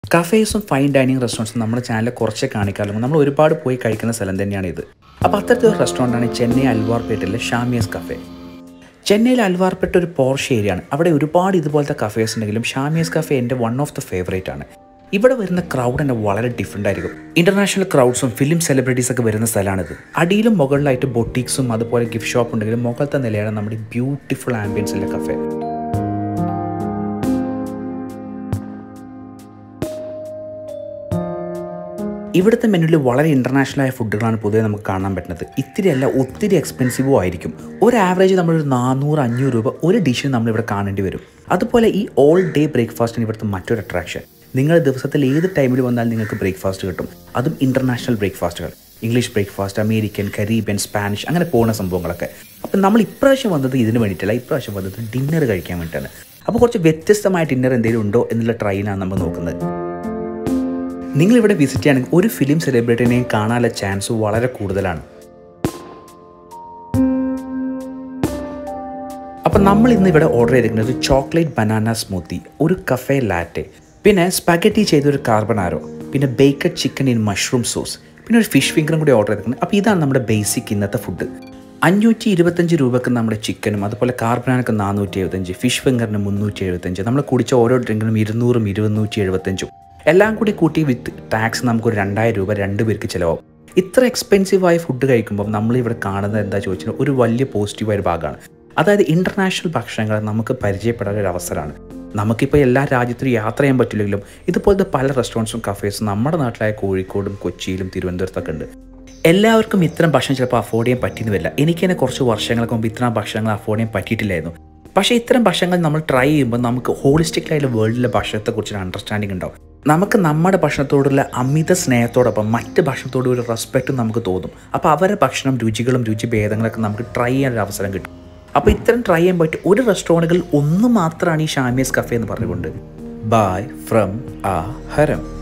കഫേസും fine dining റെസ്റ്റോറൻറ്റ്സും നമ്മുടെ ചാനലിൽ കുറച്ച് കാണിക്കാറുള്ളൂ നമ്മൾ ഒരുപാട് പോയി കഴിക്കുന്ന സ്ഥലം തന്നെയാണ് ഇത് അപ്പോൾ അത്തരത്തിലൊരു റെസ്റ്റോറൻ്റാണ് ചെന്നൈ അൽവാർപേട്ടിലെ ഷാമിയസ് കഫേ ചെന്നൈയിൽ അൽവാർപേട്ട് ഒരു പോർഷ് ഏരിയയാണ് അവിടെ ഒരുപാട് ഇതുപോലത്തെ കഫേസ് ഉണ്ടെങ്കിലും ഷാമിയസ് കഫേ എൻ്റെ വൺ ഓഫ് ദ ഫേവറേറ്റ് ആണ് ഇവിടെ വരുന്ന ക്രൗഡ് തന്നെ വളരെ ഡിഫറെൻ്റ് ആയിരിക്കും ഇന്റർനാഷണൽ ക്രൗഡ്സും ഫിലിം സെലിബ്രിറ്റീസ് ഒക്കെ വരുന്ന സ്ഥലമാണിത് അടിയിലും മുകളിലായിട്ട് ബൊട്ടീക്സും അതുപോലെ ഗിഫ്റ്റ് ഷോപ്പ് ഉണ്ടെങ്കിലും മുകളിലത്തെ നിലയാണ് നമ്മുടെ ബ്യൂട്ടിഫുൾ ആംബിയൻസിലെ കഫേ ഇവിടുത്തെ മെനുവിൽ വളരെ ഇൻ്റർനാഷണൽ ആയ ഫുഡുകളാണ് പൊതുവെ നമുക്ക് കാണാൻ പറ്റുന്നത് ഇത്തിരി അല്ല ഒത്തിരി എക്സ്പെൻസീവും ആയിരിക്കും ഒരു ആവറേജ് നമ്മളൊരു നാനൂറ് അഞ്ഞൂറ് രൂപ ഒരു ഡിഷിന് നമ്മളിവിടെ കാണേണ്ടി വരും അതുപോലെ ഈ ഓൾ ഡേ ബ്രേക്ക്ഫാസ്റ്റിന് ഇവിടുത്തെ മറ്റൊരു അട്രാക്ഷൻ നിങ്ങൾ ദിവസത്തിൽ ഏത് ടൈമിൽ വന്നാൽ നിങ്ങൾക്ക് ബ്രേക്ക്ഫാസ്റ്റ് കിട്ടും അതും ഇൻ്റർനാഷണൽ ബ്രേക്ക്ഫാസ്റ്റുകൾ English breakfast American Caribbean Spanish അങ്ങനെ പോകുന്ന സംഭവങ്ങളൊക്കെ അപ്പം നമ്മൾ ഇപ്രാവശ്യം വന്നത് ഇതിന് വേണ്ടിയിട്ടല്ല ഇപ്രാവശ്യം വന്നത് ഡിന്നർ കഴിക്കാൻ വേണ്ടിയിട്ടാണ് അപ്പോൾ കുറച്ച് വ്യത്യസ്തമായ ഡിന്നർ എന്തെങ്കിലും ഉണ്ടോ എന്നുള്ള ട്രൈനാണ് നമ്മൾ നോക്കുന്നത് നിങ്ങളിവിടെ വിസിറ്റ് ചെയ്യുകയാണെങ്കിൽ ഒരു ഫിലിം സെലിബ്രിറ്റിനെയും കാണാനുള്ള ചാൻസ് വളരെ കൂടുതലാണ് അപ്പം നമ്മൾ ഇന്ന് ഇവിടെ ഓർഡർ ചെയ്തിരിക്കുന്നത് ചോക്ലേറ്റ് ബനാന സ്മൂത്തി ഒരു കഫേ ലാറ്റെ പിന്നെ സ്പഗറ്റി ചെയ്തൊരു കാർബണാരോ പിന്നെ baked chicken in mushroom sauce പിന്നെ ഒരു ഫിഷ് ഫിംഗറും കൂടി ഓർഡർ ചെയ്തിരിക്കുന്നത് അപ്പോൾ ഇതാണ് നമ്മുടെ ബേസിക് ഇന്നത്തെ ഫുഡ് അഞ്ഞൂറ്റി ഇരുപത്തഞ്ച് രൂപക്ക് നമ്മുടെ ചിക്കനും അതുപോലെ കാർബണാനൊക്കെ നാനൂറ്റി എഴുപത്തഞ്ച് ഫിഷ് ഫിംഗറിന് മുന്നൂറ്റി എഴുപത്തഞ്ച് നമ്മൾ കുടിച്ച ഓരോ ഡ്രിങ്കിനും ഇരുന്നൂറും ഇരുന്നൂറ്റി എഴുപത്തഞ്ചും എല്ലാം കൂടി കൂട്ടി വിത്ത് ടാക്സ് നമുക്കൊരു രണ്ടായിരം രൂപ രണ്ട് പേർക്ക് ചിലവാകും ഇത്ര എക്സ്പെൻസീവായ ഫുഡ് കഴിക്കുമ്പോൾ നമ്മളിവിടെ കാണുന്നത് എന്താ ചോദിച്ചാൽ ഒരു വലിയ പോസിറ്റീവായ ഒരു ഭാഗമാണ് അതായത് ഇൻ്റർനാഷണൽ ഭക്ഷണങ്ങൾ നമുക്ക് പരിചയപ്പെടാൻ ഒരു അവസരമാണ് നമുക്കിപ്പോൾ എല്ലാ രാജ്യത്തിലും യാത്ര ചെയ്യാൻ പറ്റില്ലെങ്കിലും ഇതുപോലത്തെ പല റെസ്റ്റോറൻറ്റ്സും കഫേസും നമ്മുടെ നാട്ടിലായ കോഴിക്കോടും കൊച്ചിയിലും തിരുവനന്തപുരത്തൊക്കെ ഉണ്ട് എല്ലാവർക്കും ഇത്തരം ഭക്ഷണം ചിലപ്പോൾ അഫോർഡ് ചെയ്യാൻ പറ്റിയെന്ന് വരില്ല എനിക്ക് തന്നെ കുറച്ച് വർഷങ്ങൾക്ക് മുമ്പ് ഇത്തരം ഭക്ഷണങ്ങൾ അഫോർഡ് ചെയ്യാൻ പറ്റിയിട്ടില്ലായിരുന്നു പക്ഷേ ഇത്തരം ഭക്ഷണങ്ങൾ നമ്മൾ ട്രൈ ചെയ്യുമ്പോൾ നമുക്ക് ഹോളിസ്റ്റിക്കലായുള്ള വേൾഡിലെ ഭക്ഷണത്തെക്കുറിച്ചൊരു അണ്ടർസ്റ്റാൻഡിംഗ് ഉണ്ടാവും നമുക്ക് നമ്മുടെ ഭക്ഷണത്തോടുള്ള അമിത സ്നേഹത്തോടൊപ്പം മറ്റ് ഭക്ഷണത്തോട് ഒരു റെസ്പെക്റ്റും നമുക്ക് തോന്നും അപ്പോൾ അവരുടെ ഭക്ഷണം രുചികളും രുചി ഭേദങ്ങളൊക്കെ നമുക്ക് ട്രൈ ചെയ്യാനൊരു അവസരം കിട്ടും അപ്പോൾ ഇത്തരം ട്രൈ ചെയ്യാൻ പറ്റും ഒരു റെസ്റ്റോറൻറ്റുകളിൽ ഒന്ന് മാത്രമാണ് ഈ ഷാമിയസ് കഫേ എന്ന് പറഞ്ഞുകൊണ്ട് ബൈ ഫ്രം ആ ഹരം